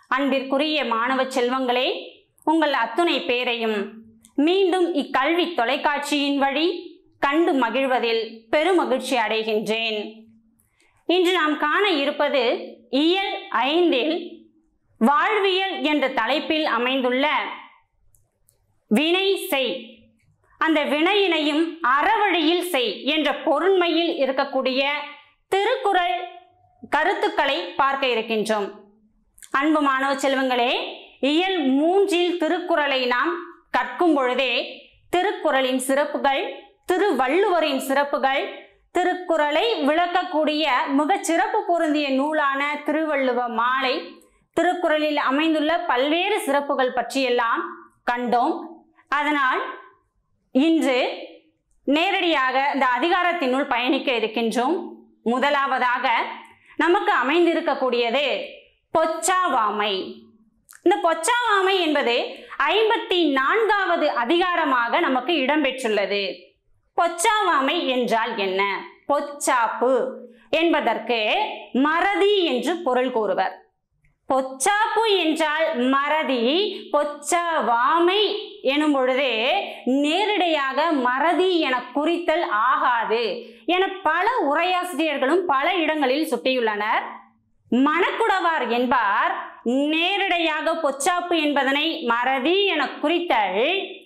அன்பிற்குரிய மாணவ செல்வங்களே உங்கள் அத்துணை பேரையும் மீண்டும் இக்கல்வி தொலைக்காட்சியின் வழி கண்டு மகிழ்வதில் பெருமகிழ்ச்சி அடைகின்றேன் இன்று நாம் காண இருப்பது இயல் ஐந்தில் வாழ்வியல் என்ற தலைப்பில் அமைந்துள்ள வினை செய் அந்த வினையினையும் அறவழியில் செய் என்ற பொருண்மையில் இருக்கக்கூடிய திருக்குறள் கருத்துக்களை பார்க்க இருக்கின்றோம் அன்பு மாணவ செல்வங்களே இயல் மூன்றில் திருக்குறளை நாம் கற்கும் பொழுதே திருக்குறளின் சிறப்புகள் திருவள்ளுவரின் சிறப்புகள் திருக்குறளை விளக்கக்கூடிய மிகச் சிறப்பு பொருந்திய நூலான திருவள்ளுவ மாலை திருக்குறளில் அமைந்துள்ள பல்வேறு சிறப்புகள் பற்றியெல்லாம் கண்டோம் அதனால் இன்று நேரடியாக இந்த அதிகாரத்தினுள் பயணிக்க இருக்கின்றோம் முதலாவதாக நமக்கு அமைந்திருக்கக்கூடியது பொச்சாவாமை இந்த பொச்சாவாமை என்பது ஐம்பத்தி நான்காவது அதிகாரமாக நமக்கு இடம்பெற்றுள்ளது பொச்சாவாமை என்றால் என்ன பொச்சாப்பு என்பதற்கு மறதி என்று பொருள் கூறுவர் பொச்சாப்பு என்றால் மறதி பொச்சாவாமை எனும் பொழுது நேரடியாக மறதி என குறித்தல் ஆகாது என பல உரையாசிரியர்களும் பல இடங்களில் சுட்டியுள்ளனர் மணக்குடவார் என்பார் நேரடியாக பொச்சாப்பு என்பதனை மறதி என குறித்தல்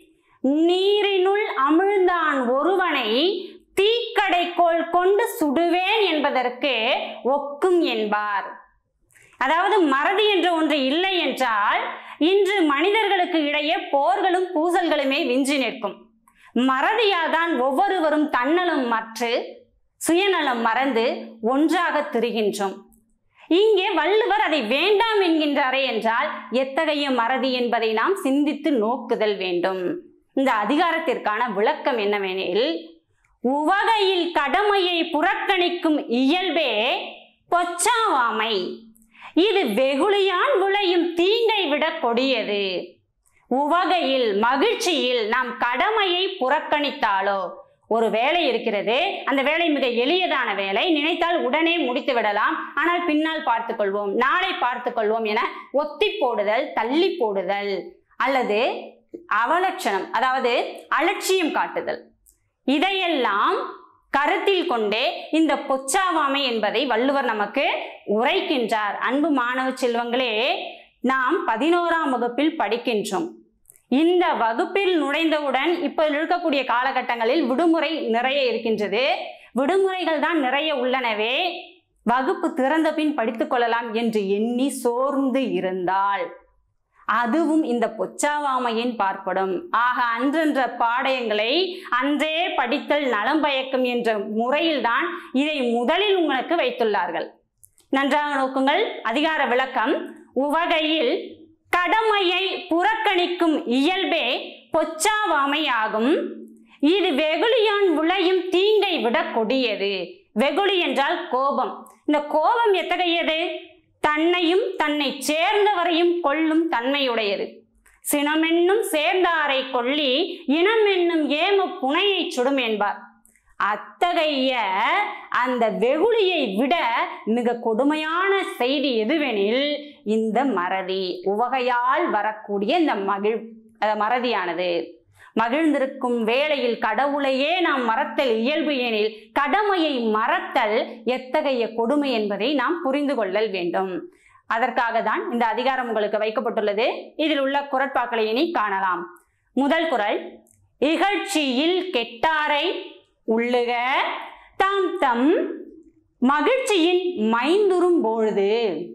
நீரினுள் அமிழ்ந்தான் ஒருவனை தீக்கடைக்கோள் கொண்டு சுடுவேன் என்பதற்கு ஒக்கும் என்பார் அதாவது மறதி என்ற ஒன்று இல்லை என்றால் இன்று மனிதர்களுக்கு இடையே போர்களும் பூசல்களுமே விஞ்சி நிற்கும் மறதியால் தான் ஒவ்வொருவரும் தன்னலம் மற்று சுயநலம் மறந்து ஒன்றாக திரிகின்றோம் இங்கே வள்ளுவர் அதை வேண்டாம் என்கின்றாரே என்றால் எத்தகைய மறதி என்பதை நாம் சிந்தித்து நோக்குதல் வேண்டும் இந்த அதிகாரத்திற்கான விளக்கம் என்னவெனில் உவகையில் கடமையை புறக்கணிக்கும் இயல்பே பொச்சாவாமை இது வெகுளியான் விளையும் தீங்கை விட கொடியது உவகையில் மகிழ்ச்சியில் நாம் கடமையை புறக்கணித்தாலோ ஒரு வேலை இருக்கிறது அந்த வேலை மிக எளியதான வேலை நினைத்தால் உடனே முடித்து விடலாம் ஆனால் பின்னால் பார்த்துக் கொள்வோம் நாளை பார்த்துக் கொள்வோம் என ஒத்தி போடுதல் தள்ளி போடுதல் அல்லது அவலட்சணம் அதாவது அலட்சியம் காட்டுதல் இதையெல்லாம் கருத்தில் கொண்டே இந்த பொச்சாவாமை என்பதை வள்ளுவர் நமக்கு உரைக்கின்றார் அன்பு மாணவ செல்வங்களே நாம் பதினோராம் வகுப்பில் படிக்கின்றோம் இந்த வகுப்பில் நுழைந்தவுடன் இப்போ இருக்கக்கூடிய காலகட்டங்களில் விடுமுறை நிறைய இருக்கின்றது விடுமுறைகள் தான் நிறைய உள்ளனவே வகுப்பு திறந்த பின் படித்துக் கொள்ளலாம் என்று எண்ணி சோர்ந்து இருந்தால் அதுவும் இந்த பொச்சாவாமையின் பார்ப்படும் ஆக அன்றென்ற பாடயங்களை அன்றே படித்தல் நலம் பயக்கும் என்ற முறையில்தான் இதை முதலில் உங்களுக்கு வைத்துள்ளார்கள் நன்றாக நோக்குங்கள் அதிகார விளக்கம் உவகையில் கடமையை புறக்கணிக்கும் இயல்பே பொச்சாவாமையாகும் இது வெகுளியான் விளையும் தீங்கை விட கொடியது வெகுளி என்றால் கோபம் இந்த கோபம் எத்தகையது தன்னையும் தன்னை சேர்ந்தவரையும் கொல்லும் தன்மையுடையது சினமென்னும் சேர்ந்தாரை கொல்லி இனமென்னும் ஏம புனையை சுடும் என்பார் அத்தகைய அந்த வெகுளியை விட மிக கொடுமையான செய்தி எதுவெனில் இந்த மறதி உவகையால் வரக்கூடிய இந்த மகிழ் அஹ் மறதியானது மகிழ்ந்திருக்கும் வேளையில் கடவுளையே நாம் மறத்தல் இயல்பு எனில் கடமையை மறத்தல் எத்தகைய கொடுமை என்பதை நாம் புரிந்து கொள்ளல் வேண்டும் அதற்காக தான் இந்த அதிகாரம் உங்களுக்கு வைக்கப்பட்டுள்ளது இதில் உள்ள குரட்பாக்களை இனி காணலாம் முதல் குரல் இகழ்ச்சியில் கெட்டாரை உள்ளுக தாம் தம் மகிழ்ச்சியின் மைந்துரும் பொழுது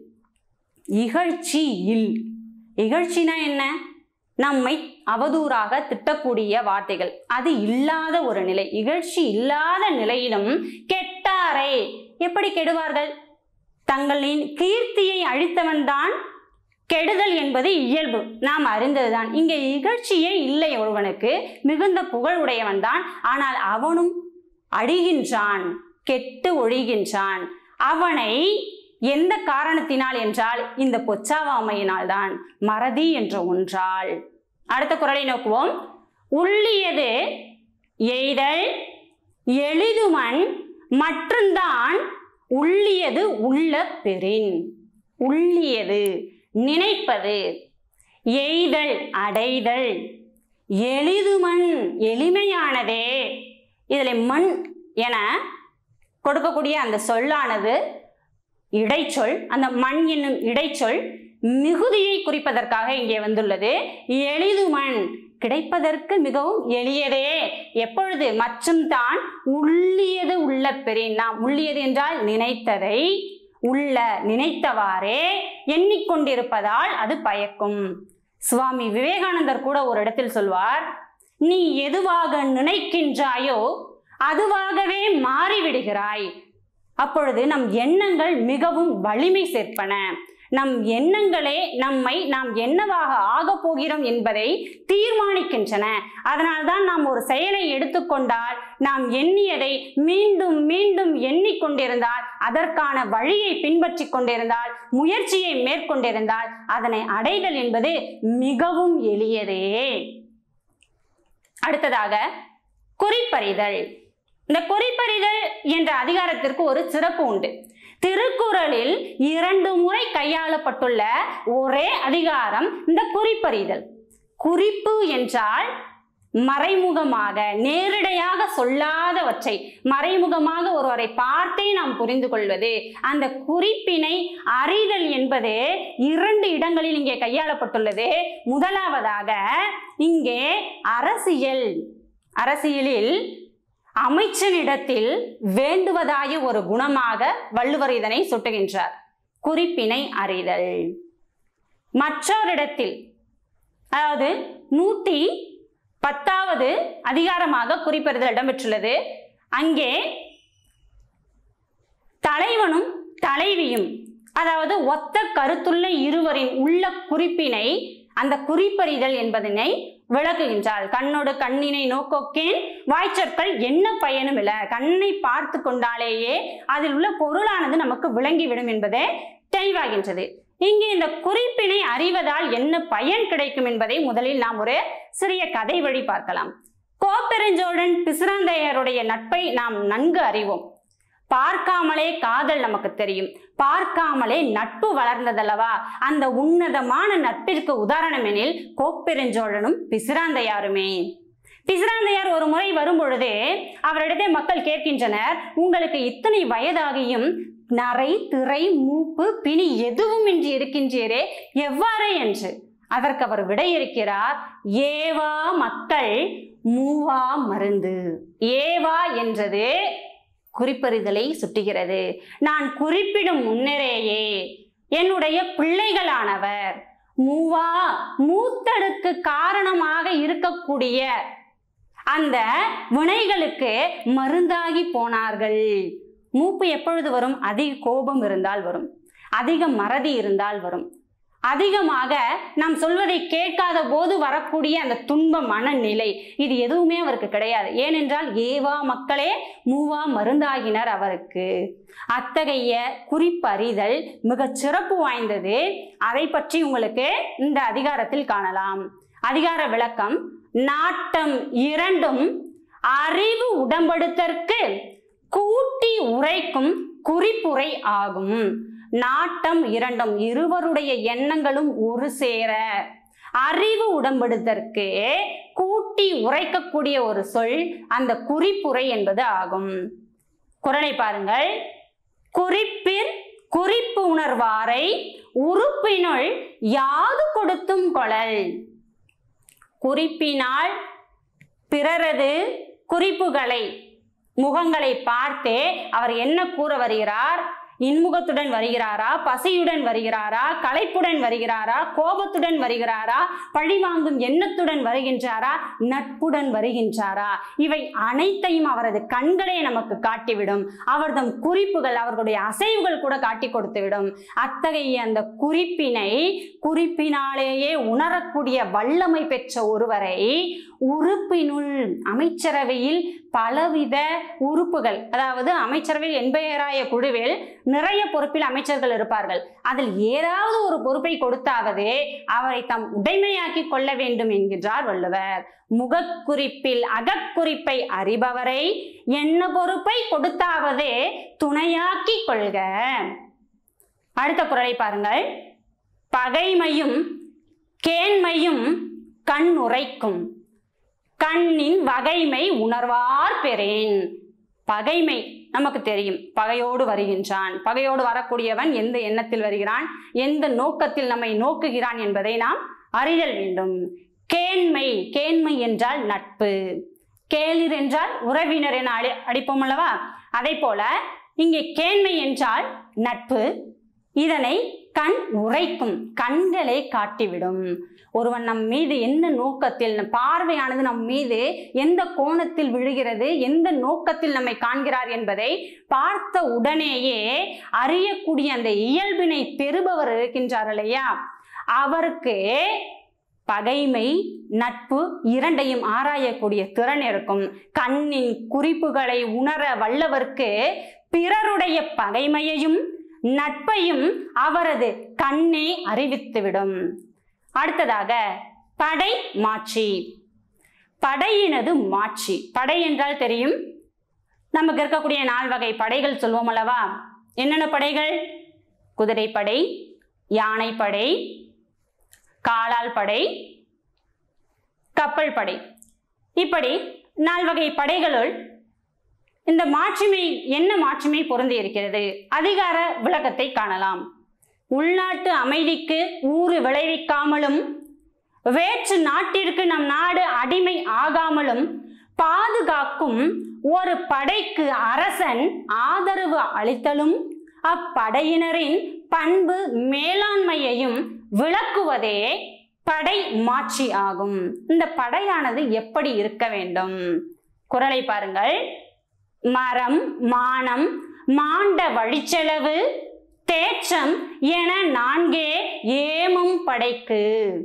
இகழ்ச்சி இல் இகழ்ச்சினா என்ன நம்மை அவதூறாக திட்டக்கூடிய வார்த்தைகள் அது இல்லாத ஒரு நிலை இகழ்ச்சி இல்லாத நிலையிலும் கெட்டாரை எப்படி கெடுவார்கள் தங்களின் கீர்த்தியை அழித்தவன்தான் கெடுதல் என்பது இயல்பு நாம் அறிந்ததுதான் இங்கே இகழ்ச்சியே இல்லை ஒருவனுக்கு மிகுந்த புகழ் உடையவன் தான் ஆனால் அவனும் அழிகின்றான் கெட்டு ஒழிகின்றான் அவனை எந்த காரணத்தினால் என்றால் இந்த பொச்சாவாமையினால் தான் மறதி என்ற ஒன்றால் அடுத்த குரலை நோக்குவோம் உள்ளியது எய்தல் எளிதுமன் மற்றும்தான் உள்ளியது உள்ள பெறின் உள்ளியது நினைப்பது எய்தல் அடைதல் எளிது மண் எளிமையானதே இதில் மண் என கொடுக்கக்கூடிய அந்த சொல்லானது இடைச்சொல் அந்த மண் என்னும் இடைச்சொல் மிகுதியை குறிப்பதற்காக இங்கே வந்துள்ளது எளிது மண் கிடைப்பதற்கு மிகவும் எளியதே எப்பொழுது மற்றும் தான் உள்ளியது உள்ள பெறின் நாம் உள்ளியது என்றால் நினைத்ததை உள்ள நினைத்தவாறே எண்ணிக்கொண்டிருப்பதால் அது பயக்கும் சுவாமி விவேகானந்தர் கூட ஒரு இடத்தில் சொல்வார் நீ எதுவாக நினைக்கின்றாயோ அதுவாகவே மாறிவிடுகிறாய் அப்பொழுது நம் எண்ணங்கள் மிகவும் வலிமை சேர்ப்பன நம் எண்ணங்களே நம்மை நாம் என்னவாக ஆகப் போகிறோம் என்பதை தீர்மானிக்கின்றன அதனால்தான் நாம் ஒரு செயலை எடுத்துக்கொண்டால் நாம் எண்ணியதை மீண்டும் மீண்டும் எண்ணிக்கொண்டிருந்தால் அதற்கான வழியை பின்பற்றி கொண்டிருந்தால் முயற்சியை மேற்கொண்டிருந்தால் அதனை அடைதல் என்பது மிகவும் எளியதே அடுத்ததாக குறிப்பறிதல் இந்த குறிப்பறிதல் என்ற அதிகாரத்திற்கு ஒரு சிறப்பு உண்டு திருக்குறளில் இரண்டு முறை கையாளப்பட்டுள்ள ஒரே அதிகாரம் இந்த குறிப்பறிதல் குறிப்பு என்றால் மறைமுகமாக நேரிடையாக சொல்லாதவற்றை மறைமுகமாக ஒருவரை பார்த்தே நாம் புரிந்து கொள்வது அந்த குறிப்பினை அறிதல் என்பது இரண்டு இடங்களில் இங்கே கையாளப்பட்டுள்ளது முதலாவதாக இங்கே அரசியல் அரசியலில் அமைச்சனிடத்தில் வேண்டுவதாய ஒரு குணமாக வள்ளுவர் இதனை சுட்டுகின்றார் குறிப்பினை அறிதல் மற்றோரிடத்தில் அதாவது நூற்றி பத்தாவது அதிகாரமாக குறிப்பறிதல் இடம்பெற்றுள்ளது அங்கே தலைவனும் தலைவியும் அதாவது ஒத்த கருத்துள்ள இருவரின் உள்ள குறிப்பினை அந்த குறிப்பறிதல் என்பதனை விளக்குகின்றாள் கண்ணோடு கண்ணினை நோக்கோக்கேன் வாய்ச்சொற்கள் என்ன பயனும் இல்லை கண்ணை பார்த்து கொண்டாலேயே அதில் உள்ள பொருளானது நமக்கு விளங்கிவிடும் என்பதே தெளிவாகின்றது இங்கே இந்த குறிப்பினை அறிவதால் என்ன பயன் கிடைக்கும் என்பதை முதலில் நாம் ஒரு சிறிய கதை வழி பார்க்கலாம் கோப்பெருஞ்சோழன் பிசிராந்தையருடைய நட்பை நாம் நன்கு அறிவோம் பார்க்காமலே காதல் நமக்கு தெரியும் பார்க்காமலே நட்பு வளர்ந்ததல்லவா அந்த உன்னதமான நட்பிற்கு உதாரணம் எனில் கோப்பெருஞ்சோழனும் பிசிராந்தையாருமே பிசிராந்தையார் ஒரு முறை வரும்பொழுது அவரிடத்தை மக்கள் கேட்கின்றனர் உங்களுக்கு இத்தனை வயதாகியும் நரை திரை மூப்பு பிணி எதுவும் இன்றி இருக்கின்றீரே எவ்வாறு என்று அதற்கு அவர் விடையிறுக்கிறார் ஏவா மக்கள் மூவா மருந்து ஏவா என்றது குறிப்பறிதலை சுட்டுகிறது நான் குறிப்பிடும் முன்னரேயே என்னுடைய பிள்ளைகளானவர் மூவா மூத்தடுக்கு காரணமாக இருக்கக்கூடிய அந்த வினைகளுக்கு மருந்தாகி போனார்கள் மூப்பு எப்பொழுது வரும் அதிக கோபம் இருந்தால் வரும் அதிக மறதி இருந்தால் வரும் அதிகமாக நாம் சொல்வதை கேட்காத போது வரக்கூடிய அந்த துன்ப மனநிலை இது எதுவுமே அவருக்கு கிடையாது ஏனென்றால் ஏவா மக்களே மூவா மருந்தாகினர் அவருக்கு அத்தகைய குறிப்பறிதல் மிகச் சிறப்பு வாய்ந்தது அதை பற்றி உங்களுக்கு இந்த அதிகாரத்தில் காணலாம் அதிகார விளக்கம் நாட்டம் இரண்டும் அறிவு உடம்படுத்தற்கு கூட்டி உரைக்கும் குறிப்புரை ஆகும் நாட்டம் இரண்டும் இருவருடைய எண்ணங்களும் ஒரு சேர அறிவு உடம்படுதற்கு கூட்டி உரைக்கக்கூடிய ஒரு சொல் அந்த குறிப்புரை என்பது ஆகும் குரலை பாருங்கள் குறிப்பின் குறிப்பு உணர்வாரை உறுப்பினுள் யாது கொடுத்தும் கொளல் குறிப்பினால் பிறரது குறிப்புகளை முகங்களை பார்த்தே அவர் என்ன கூற வருகிறார் இன்முகத்துடன் வருகிறாரா பசியுடன் வருகிறாரா களைப்புடன் வருகிறாரா கோபத்துடன் வருகிறாரா பழிவாங்கும் எண்ணத்துடன் வருகின்றாரா நட்புடன் வருகின்றாரா இவை அனைத்தையும் அவரது கண்களே நமக்கு காட்டிவிடும் அவர்தம் குறிப்புகள் அவர்களுடைய அசைவுகள் கூட காட்டி கொடுத்துவிடும் அத்தகைய அந்த குறிப்பினை குறிப்பினாலேயே உணரக்கூடிய வல்லமை பெற்ற ஒருவரை உறுப்பினுள் அமைச்சரவையில் பலவித உறுப்புகள் அதாவது அமைச்சரவையில் எண்பெயராய குழுவில் நிறைய பொறுப்பில் அமைச்சர்கள் இருப்பார்கள் அதில் ஏதாவது ஒரு பொறுப்பை கொடுத்தாவது அவரை தம் உடைமையாக்கி கொள்ள வேண்டும் என்கின்றார் வள்ளுவர் முகக்குறிப்பில் அகக்குறிப்பை அறிபவரை என்ன பொறுப்பை கொடுத்தாவது துணையாக்கி கொள்க அடுத்த குரலை பாருங்கள் பகைமையும் கேண்மையும் கண் உரைக்கும் கண்ணின் வகைமை உணர்வார் பெறேன் பகைமை நமக்கு தெரியும் பகையோடு வருகின்றான் பகையோடு வரக்கூடியவன் எந்த எண்ணத்தில் வருகிறான் எந்த நோக்கத்தில் நம்மை நோக்குகிறான் என்பதை நாம் அறிதல் வேண்டும் கேண்மை கேண்மை என்றால் நட்பு கேளிர் என்றால் உறவினர் என அடி அடிப்போம் அல்லவா அதை போல இங்கே கேண்மை என்றால் நட்பு இதனை கண் உரைக்கும் கண்களை காட்டிவிடும் ஒருவன் நம் மீது என்ன நோக்கத்தில் பார்வையானது நம் மீது எந்த கோணத்தில் விழுகிறது எந்த நோக்கத்தில் நம்மை காண்கிறார் என்பதை பார்த்த உடனேயே அறியக்கூடிய அந்த இயல்பினை பெறுபவர் இருக்கின்றார் இல்லையா அவருக்கு பகைமை நட்பு இரண்டையும் ஆராயக்கூடிய திறன் இருக்கும் கண்ணின் குறிப்புகளை உணர வல்லவர்க்கு பிறருடைய பகைமையையும் நட்பையும் அவரது கண்ணே அறிவித்துவிடும் அடுத்ததாக படை மாட்சி படையினது மாட்சி படை என்றால் தெரியும் நமக்கு இருக்கக்கூடிய நால் வகை படைகள் சொல்வோம் அல்லவா என்னென்ன படைகள் குதிரைப்படை யானைப்படை காலால் படை கப்பல் படை இப்படி நால்வகை படைகளுள் இந்த மாட்சிமை என்ன மாட்சிமை பொருந்தி இருக்கிறது அதிகார விளக்கத்தை காணலாம் உள்நாட்டு அமைதிக்கு ஊறு விளைவிக்காமலும் வேற்று நாட்டிற்கு நம் நாடு அடிமை ஆகாமலும் பாதுகாக்கும் ஒரு படைக்கு அரசன் ஆதரவு அளித்தலும் அப்படையினரின் பண்பு மேலாண்மையையும் விளக்குவதே படை மாட்சி ஆகும் இந்த படையானது எப்படி இருக்க வேண்டும் குரலை பாருங்கள் மரம் மானம் மாண்ட வழிச்செலவு தேற்றம் என நான்கே ஏமும் படைக்கு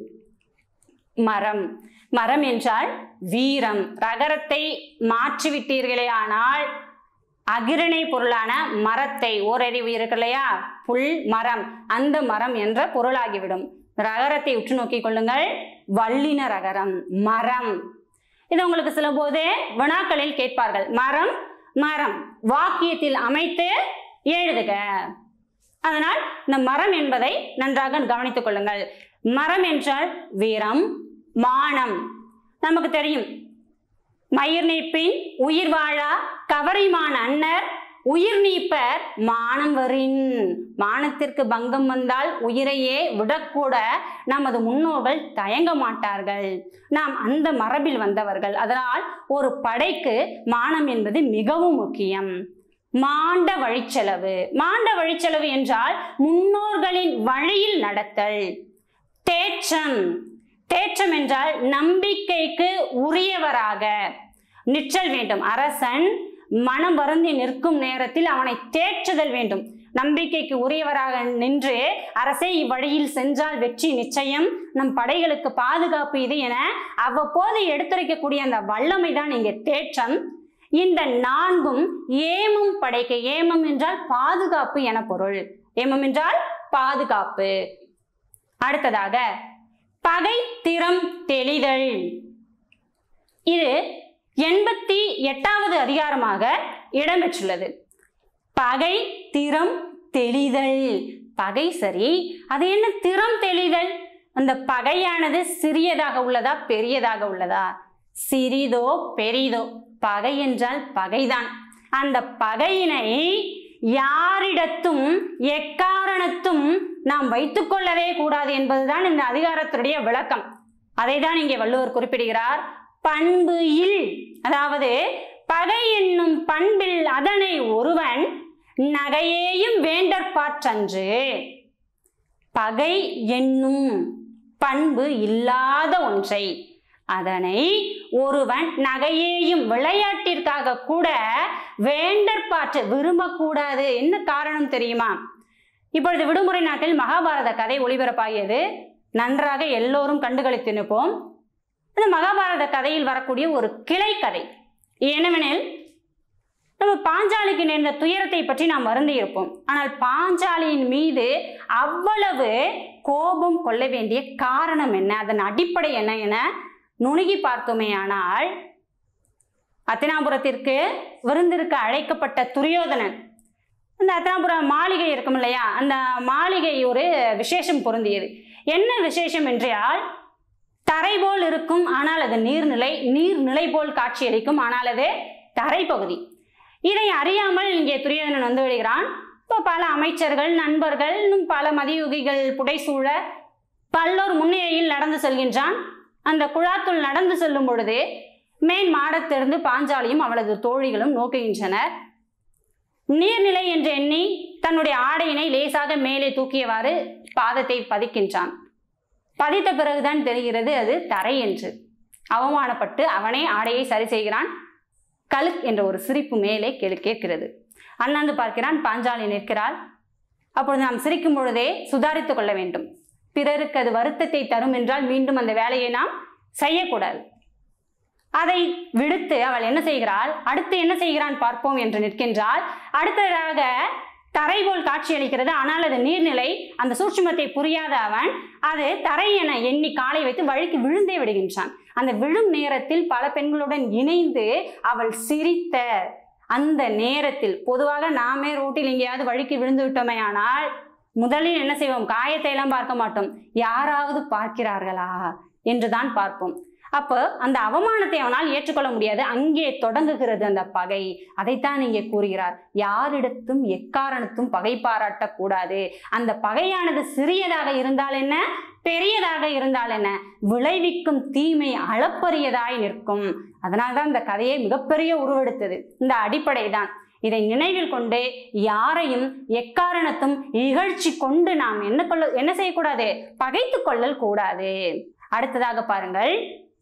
மரம் மரம் என்றால் வீரம் ரகரத்தை மாற்றிவிட்டீர்களே ஆனால் அகிரணை பொருளான மரத்தை ஓரறிவு இருக்கு இல்லையா புல் மரம் அந்த மரம் என்ற பொருளாகிவிடும் ரகரத்தை உற்று நோக்கிக் கொள்ளுங்கள் வல்லின ரகரம் மரம் இது உங்களுக்கு சில போது வினாக்களில் கேட்பார்கள் மரம் மரம் வாக்கியத்தில் அமைத்து எழுதுக அதனால் இந்த மரம் என்பதை நன்றாக கவனித்துக் கொள்ளுங்கள் மரம் என்றால் வீரம் மானம் நமக்கு தெரியும் மயிர் நீப்பின் உயிர் வாழா கவரிமான் அன்னர் உயிர் நீப்பர் மானம் வரின் மானத்திற்கு பங்கம் வந்தால் உயிரையே விடக்கூட நமது முன்னோர்கள் தயங்க மாட்டார்கள் நாம் அந்த மரபில் வந்தவர்கள் அதனால் ஒரு படைக்கு மானம் என்பது மிகவும் முக்கியம் மாண்ட வழிச்செலவு மாண்ட வழிச்செலவு என்றால் முன்னோர்களின் வழியில் நடத்தல் தேற்றம் தேற்றம் என்றால் நம்பிக்கைக்கு உரியவராக நிற்றல் வேண்டும் அரசன் மனம் வருந்தி நிற்கும் நேரத்தில் அவனை தேற்றுதல் வேண்டும் நம்பிக்கைக்கு உரியவராக நின்று அரசே இவ்வழியில் சென்றால் வெற்றி நிச்சயம் நம் படைகளுக்கு பாதுகாப்பு இது என அவ்வப்போது எடுத்துரைக்கக்கூடிய அந்த வல்லமை தான் இங்கே தேற்றம் இந்த நான்கும் ஏமம் படைக்க ஏமம் என்றால் பாதுகாப்பு என பொருள் ஏமம் என்றால் பாதுகாப்பு அடுத்ததாக பகை திறம் தெளிதல் இது எண்பத்தி எட்டாவது அதிகாரமாக இடம்பெற்றுள்ளது பகை திறம் தெளிதல் பகை சரி அது என்ன திறம் தெளிதல் அந்த பகையானது சிறியதாக உள்ளதா பெரியதாக உள்ளதா சிறிதோ பெரிதோ பகை என்றால் பகைதான் அந்த பகையினை யாரிடத்தும் எக்காரணத்தும் நாம் வைத்துக்கொள்ளவே கூடாது என்பதுதான் இந்த அதிகாரத்துடைய விளக்கம் அதை தான் இங்கே வள்ளுவர் குறிப்பிடுகிறார் பண்பு இல் அதாவது பகை என்னும் பண்பில் அதனை ஒருவன் நகையேயும் வேண்டற்பாற்றன்று பகை என்னும் பண்பு இல்லாத ஒன்றை அதனை ஒருவன் நகையேயும் விளையாட்டிற்காக கூட வேண்டற்பாற்று விரும்பக்கூடாது என்ன காரணம் தெரியுமா இப்பொழுது விடுமுறை நாட்டில் மகாபாரத கதை ஒளிபரப்பாகியது நன்றாக எல்லோரும் கண்டுகளித்து நிற்போம் இந்த மகாபாரத கதையில் வரக்கூடிய ஒரு கிளை கதை என்னவெனில் நம்ம பாஞ்சாலிக்கு நேர்ந்த துயரத்தை பற்றி நாம் வருந்தி இருப்போம் ஆனால் பாஞ்சாலியின் மீது அவ்வளவு கோபம் கொள்ள வேண்டிய காரணம் என்ன அதன் அடிப்படை என்ன என நுணுகி பார்த்தோமேயானால் அத்தினாபுரத்திற்கு விருந்திற்கு அழைக்கப்பட்ட துரியோதனன் இந்த அத்தனாபுரம் மாளிகை இருக்கும் இல்லையா அந்த மாளிகை ஒரு விசேஷம் பொருந்தியது என்ன விசேஷம் என்றால் தரை போல் இருக்கும் ஆனால் அது நீர்நிலை நீர்நிலை போல் காட்சியளிக்கும் ஆனால் அது தரைப்பகுதி இதை அறியாமல் இங்கே துரியோதனன் வந்து விடுகிறான் இப்போ பல அமைச்சர்கள் நண்பர்கள் இன்னும் பல மதியுகிகள் புடைசூழ பல்லோர் முன்னிலையில் நடந்து செல்கின்றான் அந்த குழாத்துள் நடந்து செல்லும் பொழுது மேன் மாடத்திலிருந்து பாஞ்சாலியும் அவளது தோழிகளும் நோக்குகின்றனர் நீர்நிலை என்று எண்ணி தன்னுடைய ஆடையினை லேசாக மேலே தூக்கியவாறு பாதத்தை பதிக்கின்றான் பதித்த பிறகுதான் தெரிகிறது அது தரை என்று அவமானப்பட்டு அவனே ஆடையை சரி செய்கிறான் கழுக் என்ற ஒரு சிரிப்பு மேலே கேளு கேட்கிறது அண்ணாந்து பார்க்கிறான் பாஞ்சாலி நிற்கிறாள் அப்பொழுது நாம் சிரிக்கும் பொழுதே சுதாரித்துக் கொள்ள வேண்டும் பிறருக்கு அது வருத்தத்தை தரும் என்றால் மீண்டும் அந்த வேலையை நாம் செய்யக்கூடாது அதை விடுத்து அவள் என்ன செய்கிறாள் அடுத்து என்ன செய்கிறான் பார்ப்போம் என்று நிற்கின்றாள் அடுத்ததாக தரை போல் காட்சியளிக்கிறது ஆனால் அது நீர்நிலை அந்த சூட்சுமத்தை புரியாத அவன் அது தரை என எண்ணி காலை வைத்து வழிக்கு விழுந்தே விடுகின்றான் அந்த விழும் நேரத்தில் பல பெண்களுடன் இணைந்து அவள் சிரித்த அந்த நேரத்தில் பொதுவாக நாமே ரோட்டில் எங்கேயாவது வழிக்கு விழுந்து விட்டோமே ஆனால் முதலில் என்ன செய்வோம் காயத்தை எல்லாம் பார்க்க மாட்டோம் யாராவது பார்க்கிறார்களா என்றுதான் பார்ப்போம் அப்போ அந்த அவமானத்தை அவனால் ஏற்றுக்கொள்ள முடியாது அங்கே தொடங்குகிறது அந்த பகை அதைத்தான் இங்கே கூறுகிறார் யாரிடத்தும் எக்காரணத்தும் பகை பாராட்டக்கூடாது அந்த பகையானது சிறியதாக இருந்தால் என்ன பெரியதாக இருந்தால் என்ன விளைவிக்கும் தீமை அளப்பரியதாய் நிற்கும் அதனால்தான் இந்த கதையை மிகப்பெரிய உருவெடுத்தது இந்த அடிப்படை தான் இதை நினைவில் கொண்டு யாரையும் எக்காரணத்தும் இகழ்ச்சி கொண்டு நாம் என்ன கொள்ள என்ன செய்யக்கூடாது பகைத்து கொள்ளல் கூடாது அடுத்ததாக பாருங்கள்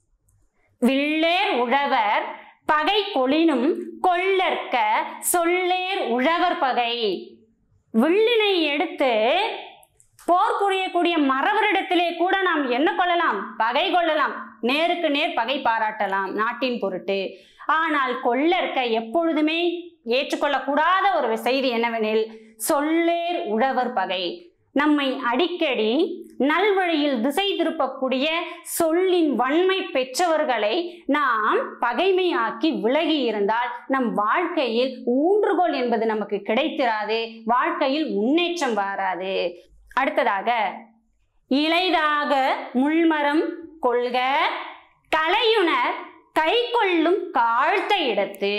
வில்லேர் உழவர் பகை கொளினும் கொள்ளற்க சொல்லேர் உழவர் பகை வில்லினை எடுத்து போர் புரியக்கூடிய மறவரிடத்திலே கூட நாம் என்ன கொள்ளலாம் பகை கொள்ளலாம் நேருக்கு நேர் பகை பாராட்டலாம் நாட்டின் பொருட்டு ஆனால் கொள்ளற்க எப்பொழுதுமே ஏற்றுக்கொள்ளக்கூடாத ஒரு செய்தி என்னவெனில் சொல்லேர் உழவர் பகை நம்மை அடிக்கடி நல்வழியில் திசை திருப்பக்கூடிய சொல்லின் வன்மை பெற்றவர்களை நாம் பகைமையாக்கி விலகி இருந்தால் நம் வாழ்க்கையில் ஊன்றுகோல் என்பது நமக்கு கிடைத்திராது வாழ்க்கையில் முன்னேற்றம் வராது அடுத்ததாக இளைதாக முள்மரம் கொள்க கலையுணர் கை கொள்ளும் காழ்த்த இடத்து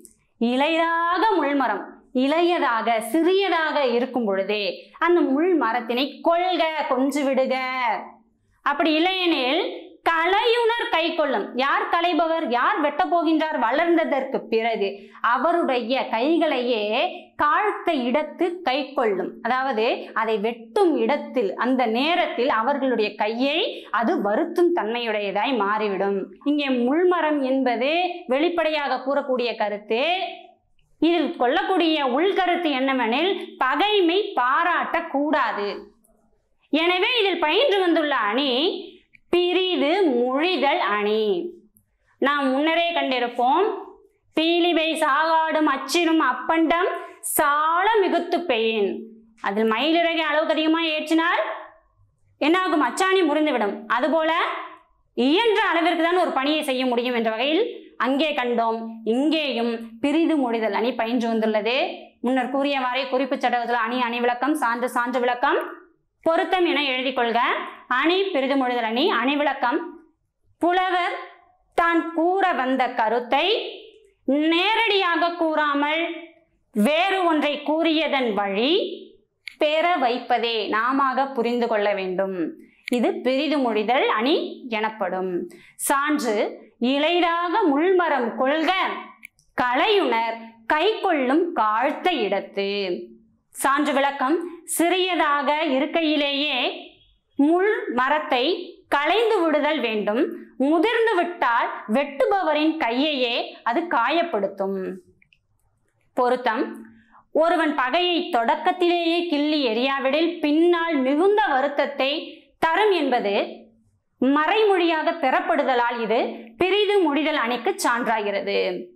இளைதாக முள்மரம் இளையதாக சிறியதாக இருக்கும் பொழுதே அந்த முள் மரத்தினை கொள்க கொஞ்சு விடுக அப்படி இல்லையெனில் கலையுணர் கை கொள்ளும் யார் கலைபவர் யார் வெட்ட போகின்றார் வளர்ந்ததற்கு பிறகு அவருடைய கைகளையே காழ்த்த இடத்து கை கொள்ளும் அதாவது அதை வெட்டும் இடத்தில் அந்த நேரத்தில் அவர்களுடைய கையை அது வருத்தும் தன்மையுடையதாய் மாறிவிடும் இங்கே முள்மரம் என்பது வெளிப்படையாக கூறக்கூடிய கருத்து இதில் கொள்ளக்கூடிய உள்கருத்து என்னவெனில் பகைமை பாராட்டக்கூடாது எனவே இதில் பயின்று வந்துள்ள அணி பிரிது மொழிதல் அணி நாம் முன்னரே கண்டிருப்போம் பீலிவை சாகாடும் அச்சிரும் அப்பண்டம் சால மிகுத்து பெயின் அதில் மயிலிறகை அளவுக்கு அதிகமாக ஏற்றினால் என்னாகும் அச்சாணி முறிந்துவிடும் அதுபோல இயன்ற அளவிற்கு தான் ஒரு பணியை செய்ய முடியும் என்ற வகையில் அங்கே கண்டோம் இங்கேயும் பிரிது மொழிதல் அணி பயின்று வந்துள்ளது முன்னர் கூறியவாறே குறிப்பு சட்டத்தில் அணி அணி விளக்கம் சான்று சான்று விளக்கம் பொருத்தம் என எழுதிக் கொள்க அணி பிரிது மொழிதல் அணி அணி விளக்கம் புலவர் தான் கூற வந்த கருத்தை நேரடியாக கூறாமல் வேறு ஒன்றை கூறியதன் வழி பெற வைப்பதே நாமாக புரிந்து கொள்ள வேண்டும் இது பிரிது மொழிதல் அணி எனப்படும் சான்று இளைதாக முள்மரம் கொள்க கலையுணர் கை கொள்ளும் காழ்த்த இடத்து சான்று விளக்கம் சிறியதாக இருக்கையிலேயே முள் மரத்தை களைந்து விடுதல் வேண்டும் முதிர்ந்து விட்டால் வெட்டுபவரின் கையையே அது காயப்படுத்தும் பொருத்தம் ஒருவன் பகையை தொடக்கத்திலேயே கிள்ளி எறியாவிடில் பின்னால் மிகுந்த வருத்தத்தை தரும் என்பது மறைமொழியாக பெறப்படுதலால் இது பிரிது முடிதல் அணிக்கு சான்றாகிறது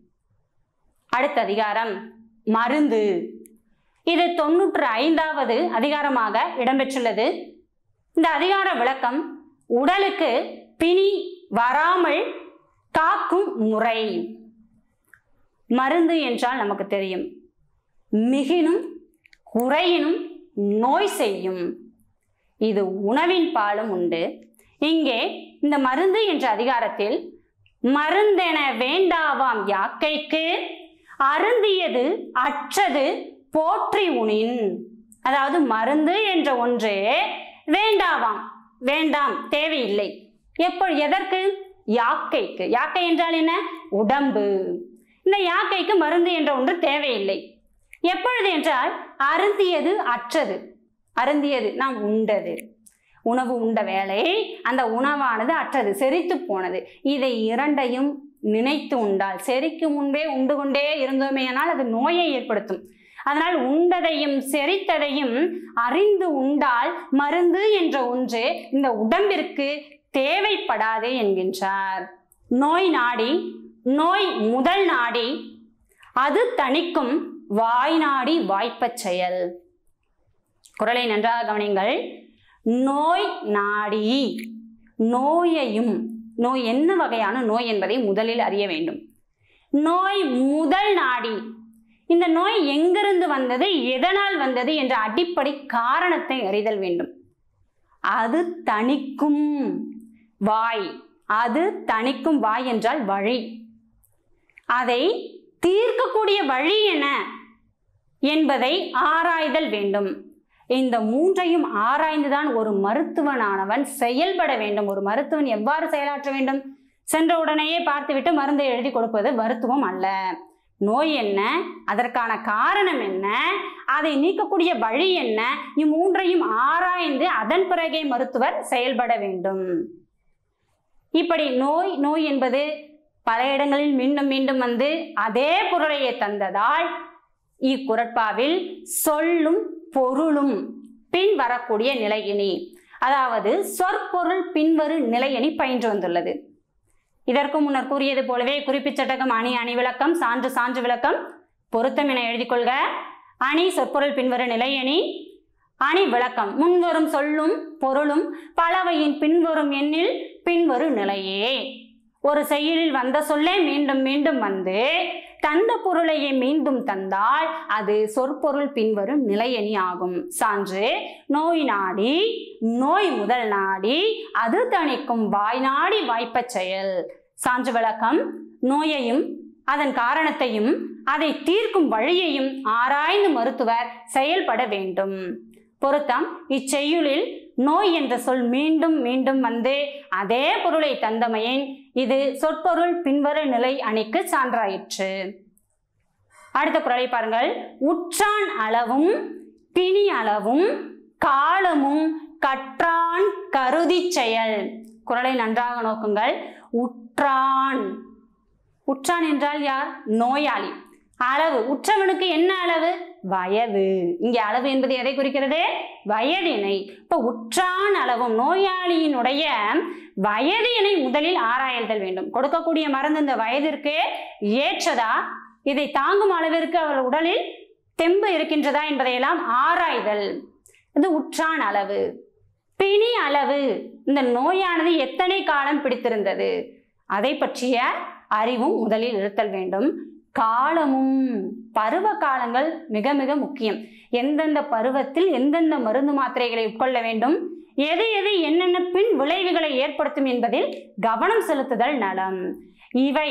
அடுத்த அதிகாரம் மருந்து இது தொன்னூற்று ஐந்தாவது அதிகாரமாக இடம்பெற்றுள்ளது இந்த அதிகார விளக்கம் உடலுக்கு பிணி வராமல் காக்கும் முறை மருந்து என்றால் நமக்கு தெரியும் மிகினும் குறையினும் நோய் செய்யும் இது உணவின் பாலும் உண்டு இங்கே இந்த மருந்து என்ற அதிகாரத்தில் மருந்தென வேண்டாவாம் யாக்கைக்கு அருந்தியது அற்றது போற்றி உணின் அதாவது மருந்து என்ற ஒன்று வேண்டாவாம் வேண்டாம் தேவையில்லை எப்போ எதற்கு யாக்கைக்கு யாக்கை என்றால் என்ன உடம்பு இந்த யாக்கைக்கு மருந்து என்ற ஒன்று தேவையில்லை எப்பொழுது என்றால் அருந்தியது அற்றது அருந்தியது நாம் உண்டது உணவு உண்ட வேலை அந்த உணவானது அற்றது செரித்து போனது இதை இரண்டையும் நினைத்து உண்டால் செரிக்கு முன்பே உண்டு கொண்டே இருந்தோமேயானால் அது நோயை ஏற்படுத்தும் அதனால் உண்டதையும் செரித்ததையும் அறிந்து உண்டால் மருந்து என்ற ஒன்று இந்த உடம்பிற்கு தேவைப்படாது என்கின்றார் நோய் நாடி நோய் முதல் நாடி அது தணிக்கும் வாய் நாடி வாய்ப்பச் செயல் குரலை நன்றாக கவனிங்கள் நோய் நாடி நோயையும் நோய் என்ன வகையான நோய் என்பதை முதலில் அறிய வேண்டும் நோய் முதல் நாடி இந்த நோய் எங்கிருந்து வந்தது எதனால் வந்தது என்ற அடிப்படை காரணத்தை அறிதல் வேண்டும் அது தணிக்கும் வாய் அது தணிக்கும் வாய் என்றால் வழி அதை தீர்க்கக்கூடிய வழி என்ன என்பதை ஆராய்தல் வேண்டும் இந்த மூன்றையும் ஆராய்ந்துதான் ஒரு மருத்துவனானவன் செயல்பட வேண்டும் ஒரு மருத்துவன் எவ்வாறு செயலாற்ற வேண்டும் சென்ற உடனேயே பார்த்துவிட்டு மருந்தை எழுதி கொடுப்பது மருத்துவம் அல்ல நோய் என்ன அதற்கான காரணம் என்ன அதை நீக்கக்கூடிய வழி என்ன இம்மூன்றையும் ஆராய்ந்து அதன் பிறகே மருத்துவர் செயல்பட வேண்டும் இப்படி நோய் நோய் என்பது பல இடங்களில் மீண்டும் மீண்டும் வந்து அதே பொருளையே தந்ததால் இக்குரட்பாவில் சொல்லும் பொருளும் பின் வரக்கூடிய நிலையினி அதாவது சொற்பொருள் பின்வரு நிலையணி பயின்று வந்துள்ளது இதற்கு முன்னர் கூறியது போலவே குறிப்பிச்சட்டகம் அணி அணி விளக்கம் சான்று சான்று விளக்கம் பொருத்தம் என எழுதிக் கொள்க அணி சொற்பொருள் பின்வரு நிலையணி அணி விளக்கம் முன்வரும் சொல்லும் பொருளும் பலவையின் பின்வரும் எண்ணில் பின்வரு நிலையே ஒரு செயலில் வந்த சொல்லே மீண்டும் மீண்டும் வந்து தந்த பொருளையே மீண்டும் தந்தால் அது சொற்பொருள் பின்வரும் நிலையணி ஆகும் சான்று நோய் நாடி நோய் முதல் நாடி அது தணிக்கும் வாய் நாடி வாய்ப்பச் செயல் சான்று விளக்கம் நோயையும் அதன் காரணத்தையும் அதை தீர்க்கும் வழியையும் ஆராய்ந்து மருத்துவர் செயல்பட வேண்டும் பொருத்தம் இச்செய்யுளில் நோய் என்ற சொல் மீண்டும் மீண்டும் வந்து அதே பொருளை தந்தமையின் இது சொற்பொருள் பின்வரு நிலை அணிக்கு சான்றாயிற்று அடுத்த குரலை பாருங்கள் உற்றான் அளவும் பிணி அளவும் காலமும் கற்றான் கருதி செயல் குரலை நன்றாக நோக்குங்கள் உற்றான் உற்றான் என்றால் யார் நோயாளி அளவு உற்றவனுக்கு என்ன அளவு வயது இங்கே அளவு என்பது எதை குறிக்கிறது வயதினை இப்ப உற்றான் அளவும் நோயாளியினுடைய வயதினை முதலில் ஆராயல்தல் வேண்டும் கொடுக்கக்கூடிய மருந்து இந்த வயதிற்கு ஏற்றதா இதை தாங்கும் அளவிற்கு அவர் உடலில் தெம்பு இருக்கின்றதா என்பதையெல்லாம் ஆராய்தல் இது உற்றான் அளவு பிணி அளவு இந்த நோயானது எத்தனை காலம் பிடித்திருந்தது அதை பற்றிய அறிவும் முதலில் இருத்தல் வேண்டும் காலமும் பருவ காலங்கள் மிக மிக முக்கியம் எந்தெந்த பருவத்தில் எந்தெந்த மருந்து மாத்திரைகளை உட்கொள்ள வேண்டும் எது எது என்னென்ன பின் விளைவுகளை ஏற்படுத்தும் என்பதில் கவனம் செலுத்துதல் நலம் இவை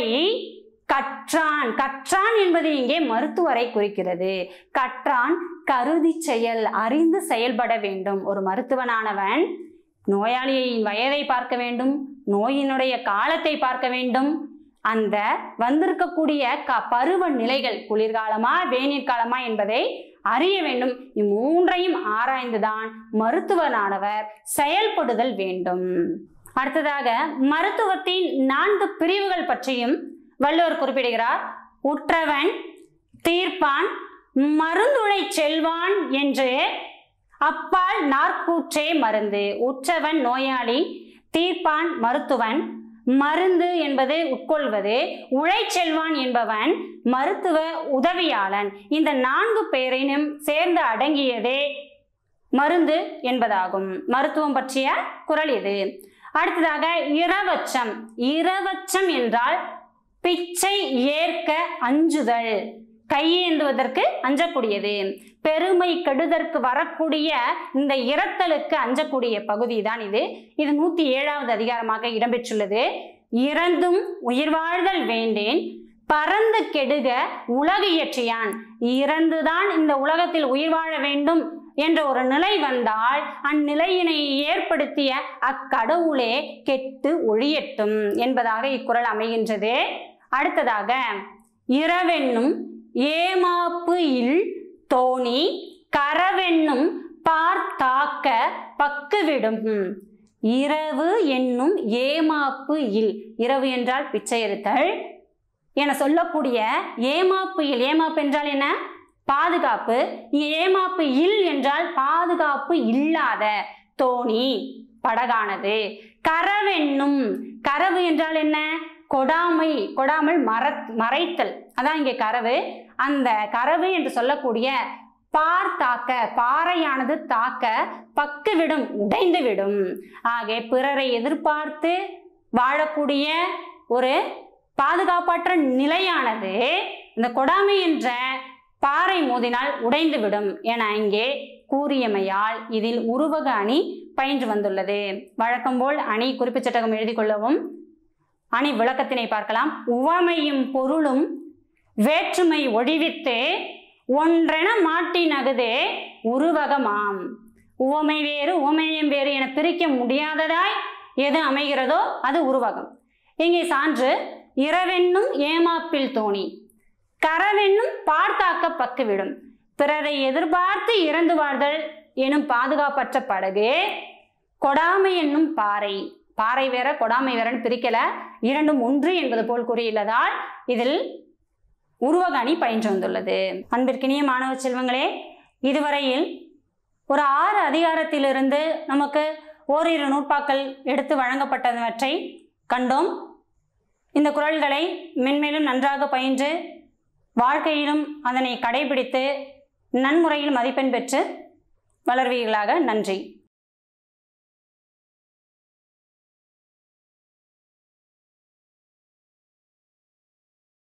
கற்றான் கற்றான் என்பது இங்கே மருத்துவரை குறிக்கிறது கற்றான் கருதி செயல் அறிந்து செயல்பட வேண்டும் ஒரு மருத்துவனானவன் நோயாளியின் வயதை பார்க்க வேண்டும் நோயினுடைய காலத்தை பார்க்க வேண்டும் அந்த வந்திருக்கக்கூடிய க பருவ நிலைகள் குளிர்காலமா வேநீர் காலமா என்பதை அறிய வேண்டும் இம்மூன்றையும் ஆராய்ந்துதான் மருத்துவனானவர் செயல்படுதல் வேண்டும் அடுத்ததாக மருத்துவத்தின் நான்கு பிரிவுகள் பற்றியும் வள்ளுவர் குறிப்பிடுகிறார் உற்றவன் தீர்ப்பான் மருந்துளை செல்வான் என்று அப்பால் நாற்கூற்றே மருந்து உற்றவன் நோயாளி தீர்ப்பான் மருத்துவன் மருந்து என்பது உட்கொள்வது உழைச்செல்வான் என்பவன் மருத்துவ உதவியாளன் இந்த நான்கு பேரினும் சேர்ந்து அடங்கியதே மருந்து என்பதாகும் மருத்துவம் பற்றிய குரல் இது அடுத்ததாக இரவச்சம் இரவச்சம் என்றால் பிச்சை ஏற்க அஞ்சுதல் கையேந்துவதற்கு அஞ்சக்கூடியது பெருமை கெடுதற்கு வரக்கூடிய இந்த இரத்தலுக்கு அஞ்சக்கூடிய பகுதி தான் இது இது நூத்தி ஏழாவது அதிகாரமாக இடம்பெற்றுள்ளது இறந்தும் உயிர் வாழ்தல் வேண்டேன் பறந்து கெடுக உலகு இயற்றியான் இறந்துதான் இந்த உலகத்தில் உயிர் வாழ வேண்டும் என்ற ஒரு நிலை வந்தால் அந்நிலையினை ஏற்படுத்திய அக்கடவுளே கெட்டு ஒழியட்டும் என்பதாக இக்குறள் அமைகின்றது அடுத்ததாக இரவென்னும் ஏமாப்பு இல் தோணி கரவென்னும் பார்த்தாக்க பக்குவிடும் இரவு என்னும் ஏமாப்பு இல் இரவு என்றால் பிச்சை எடுத்தல் என சொல்லக்கூடிய ஏமாப்பு இல் ஏமாப்பு என்றால் என்ன பாதுகாப்பு இங்க ஏமாப்பு இல் என்றால் பாதுகாப்பு இல்லாத தோணி படகானது கரவென்னும் கரவு என்றால் என்ன கொடாமை கொடாமல் மற மறைத்தல் அதான் இங்கே கரவு அந்த கரவு என்று சொல்லக்கூடிய பார் தாக்க பாறையானது தாக்க பக்கு விடும் உடைந்து விடும் ஆக பிறரை எதிர்பார்த்து வாழக்கூடிய ஒரு பாதுகாப்பற்ற நிலையானது இந்த கொடாமை என்ற பாறை மோதினால் உடைந்து விடும் என இங்கே கூறியமையால் இதில் உருவக அணி பயின்று வந்துள்ளது வழக்கம் போல் அணி குறிப்புச் சட்டகம் எழுதி கொள்ளவும் அணி விளக்கத்தினை பார்க்கலாம் உவமையும் பொருளும் வேற்றுமை ஒழிவித்து ஒன்றென மாட்டி நகுதே உருவகமாம் உவமை வேறு உவமையம் வேறு என பிரிக்க முடியாததாய் எது அமைகிறதோ அது உருவகம் இங்கே சான்று இரவென்னும் ஏமாப்பில் தோணி கரவென்னும் பார்த்தாக்க பக்குவிடும் பிறரை எதிர்பார்த்து இறந்து வாழ்தல் எனும் பாதுகாப்பற்ற படகு கொடாமை என்னும் பாறை பாறை வேற கொடாமை வேறன்னு பிரிக்கல இரண்டும் ஒன்று என்பது போல் கூறியுள்ளதால் இதில் உருவக அணி பயின்று வந்துள்ளது அன்பிற்கினிய மாணவ செல்வங்களே இதுவரையில் ஒரு ஆறு அதிகாரத்திலிருந்து நமக்கு ஓரிரு நூற்பாக்கள் எடுத்து வழங்கப்பட்டவற்றை கண்டோம் இந்த குறள்களை மென்மேலும் நன்றாக பயின்று வாழ்க்கையிலும் அதனை கடைபிடித்து நன்முறையில் மதிப்பெண் பெற்று வளர்வீர்களாக நன்றி